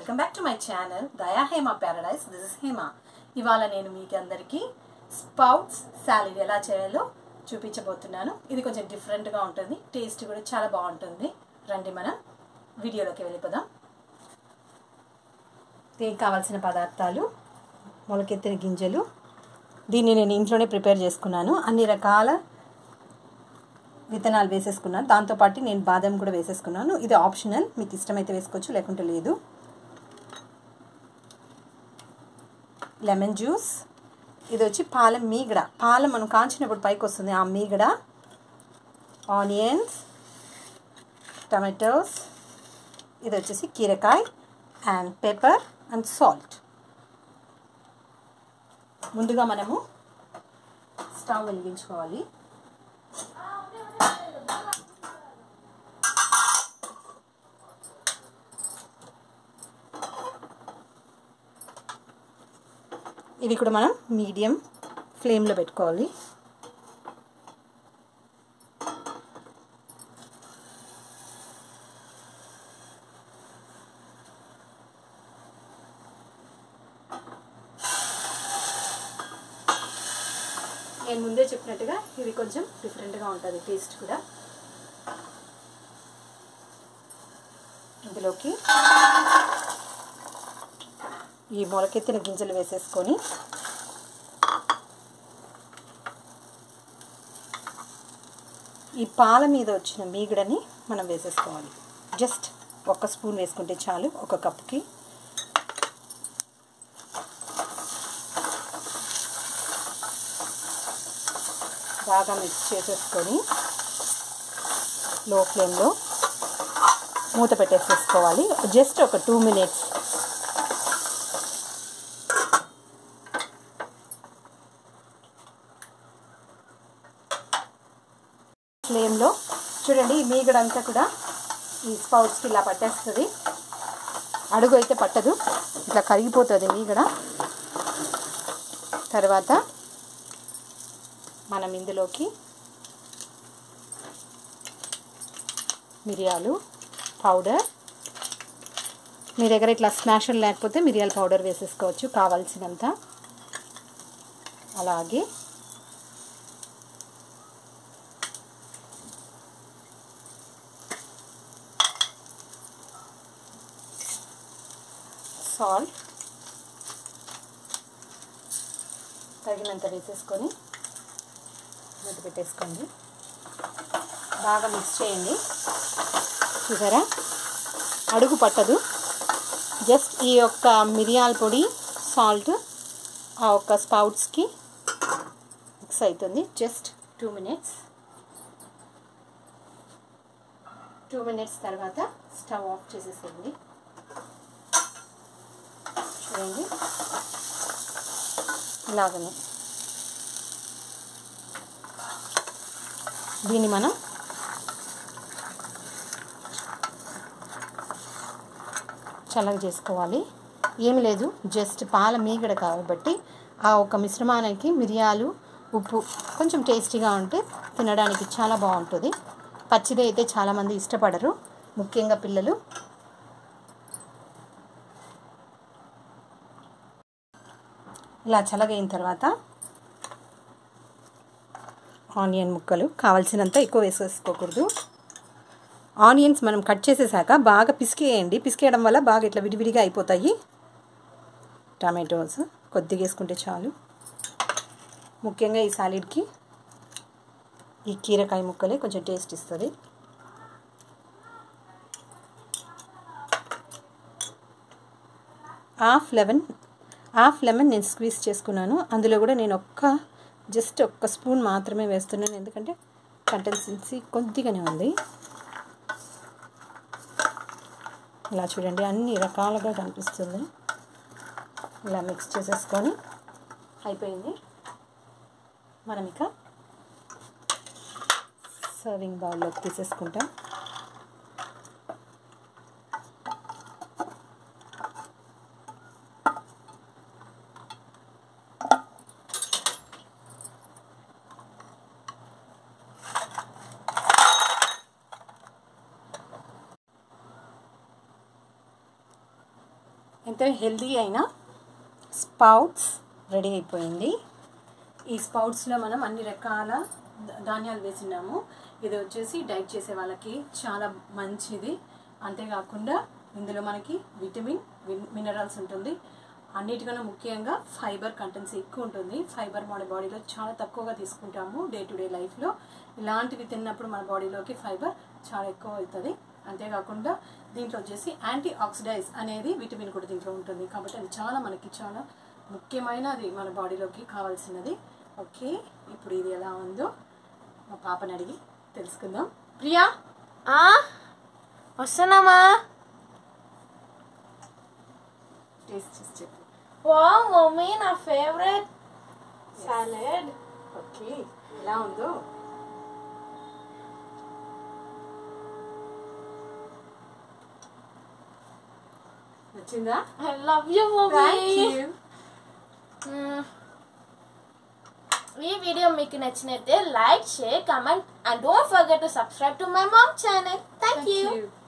Welcome back to my channel Daya Hema paradise this is Hema ఇవాళ నేను మీకు అందరికీ స్పౌట్స్ సాలడ్ ఎలా చేయాలో చూపించబోతున్నాను ఇది కొంచెం డిఫరెంట్గా ఉంటుంది టేస్ట్ కూడా చాలా బాగుంటుంది రండి మనం వీడియోలోకి వెళ్ళిపోదాం దీనికి కావాల్సిన పదార్థాలు మొలకెత్తిన గింజలు దీన్ని నేను ఇంట్లోనే ప్రిపేర్ చేసుకున్నాను అన్ని రకాల విత్తనాలు వేసేసుకున్నాను దాంతోపాటు నేను బాదం కూడా వేసేసుకున్నాను ఇది ఆప్షనల్ మీకు ఇష్టమైతే వేసుకోవచ్చు లేకుంటే లేదు లెమన్ జ్యూస్ ఇది వచ్చి పాల మీగడ పాల మనం కాంచినప్పుడు పైకి వస్తుంది ఆ మీగడ ఆనియన్స్ టమాటోస్ ఇది వచ్చేసి కీరకాయ అండ్ పెప్పర్ అండ్ సాల్ట్ ముందుగా మనము స్టవ్ వెలిగించుకోవాలి ఇది కూడా మనం మీడియం ఫ్లేమ్లో పెట్టుకోవాలి నేను ముందే చెప్పినట్టుగా ఇది కొంచెం డిఫరెంట్గా ఉంటుంది టేస్ట్ కూడా ఇందులోకి ఈ మొలకెత్తిన గింజలు వేసేసుకొని ఈ పాల మీద వచ్చిన మీగడని మనం వేసేసుకోవాలి జస్ట్ ఒక స్పూన్ వేసుకుంటే చాలు ఒక కప్కి బాగా మిక్స్ చేసేసుకొని లో ఫ్లేమ్లో మూత పెట్టేసేసుకోవాలి జస్ట్ ఒక టూ మినిట్స్ ఫ్లేమ్లో చూడండి ఈ మీగడంతా కూడా ఈ స్పౌట్స్కి ఇలా పట్టేస్తుంది అడుగు అయితే పట్టదు ఇట్లా కరిగిపోతుంది మీగడ తర్వాత మనం ఇందులోకి మిరియాలు పౌడర్ మీ దగ్గర ఇట్లా స్మాషర్ లేకపోతే మిరియాల పౌడర్ వేసేసుకోవచ్చు కావాల్సినంత అలాగే సాల్ట్ తగినంత వేసేసుకొని మూత పెట్టేసుకోండి బాగా మిక్స్ చేయండి చూసారా అడుగు పట్టదు జస్ట్ ఈ యొక్క మిరియాల పొడి సాల్ట్ ఆ ఒక్క స్పౌట్స్కి మిక్స్ అవుతుంది just two minutes two minutes తర్వాత స్టవ్ ఆఫ్ చేసేసేయండి చూడండి ఇలాగనే దీన్ని మనం చల్లగా చేసుకోవాలి ఏమి లేదు జస్ట్ పాల మీగడ కాబట్టి ఆ ఒక మిశ్రమానికి మిరియాలు ఉప్పు కొంచెం టేస్టీగా ఉంటే తినడానికి చాలా బాగుంటుంది పచ్చిది అయితే చాలామంది ఇష్టపడరు ముఖ్యంగా పిల్లలు ఇలా చల్లగైన తర్వాత ఆనియన్ ముక్కలు కావాల్సినంత ఎక్కువ వేసేసుకోకూడదు ఆనియన్స్ మనం కట్ చేసేసాక బాగా పిసికేయండి పిసికేయడం వల్ల బాగా ఇట్లా విడివిడిగా అయిపోతాయి టమాటోస్ కొద్దిగా వేసుకుంటే చాలు ముఖ్యంగా ఈ సాలిడ్కి ఈ కీరకాయ ముక్కలే కొంచెం టేస్ట్ ఇస్తుంది హాఫ్ లెమన్ హాఫ్ లెమన్ నేను స్క్వీజ్ చేసుకున్నాను అందులో కూడా నేను ఒక్క జస్ట్ ఒక్క స్పూన్ మాత్రమే వేస్తున్నాను ఎందుకంటే కంటెన్సెన్సీ కొద్దిగానే ఉంది ఇలా చూడండి అన్ని రకాలుగా కనిపిస్తుంది ఇలా మిక్స్ చేసేసుకొని అయిపోయింది మనం ఇక సర్వింగ్ బౌల్లోకి తీసేసుకుంటాం మనకైతే హెల్దీ అయిన స్పౌట్స్ రెడీ అయిపోయింది ఈ స్పౌట్స్లో మనం అన్ని రకాల ధ- ధాన్యాలు వేసినాము ఇది వచ్చేసి డైట్ చేసే వాళ్ళకి చాలా మంచిది అంతేకాకుండా ఇందులో మనకి విటమిన్ విన్- మినరల్స్ ఉంటుంది అన్నిటికన్నా ముఖ్యంగా ఫైబర్ కంటెంట్స్ ఎక్కువ ఉంటుంది ఫైబర్ మన బాడీలో చాలా తక్కువగా తీసుకుంటాము డే టు డే లైఫ్లో ఇలాంటివి తిన్నప్పుడు మన బాడీలోకి ఫైబర్ చాలా ఎక్కువ అవుతుంది అంతేకాకుండా దీంట్లో వచ్చేసి యాంటీ ఆక్సిడైజ్ అనేది విటమిన్ కూడా దీంట్లో ఉంటుంది కాబట్టి అది చాలా మనకి చాలా ముఖ్యమైనది మన బాడీలోకి కావాల్సినది ఓకే ఇప్పుడు ఇది ఎలా ఉందో మా పాపని అడిగి తెలుసుకుందాం ప్రియా ఆ వస్తున్నామా టేస్ట్ చేసి చెప్పు వా మమ్మీ నా ఫేవరెట్ సాలెడ్ ఓకే ఎలా ఉందో నచ్చిందా I love you thank mummy you ఈ వీడియో మీకు నచ్చినైతే like share comment and don't forget to subscribe to my mom channel thank you you.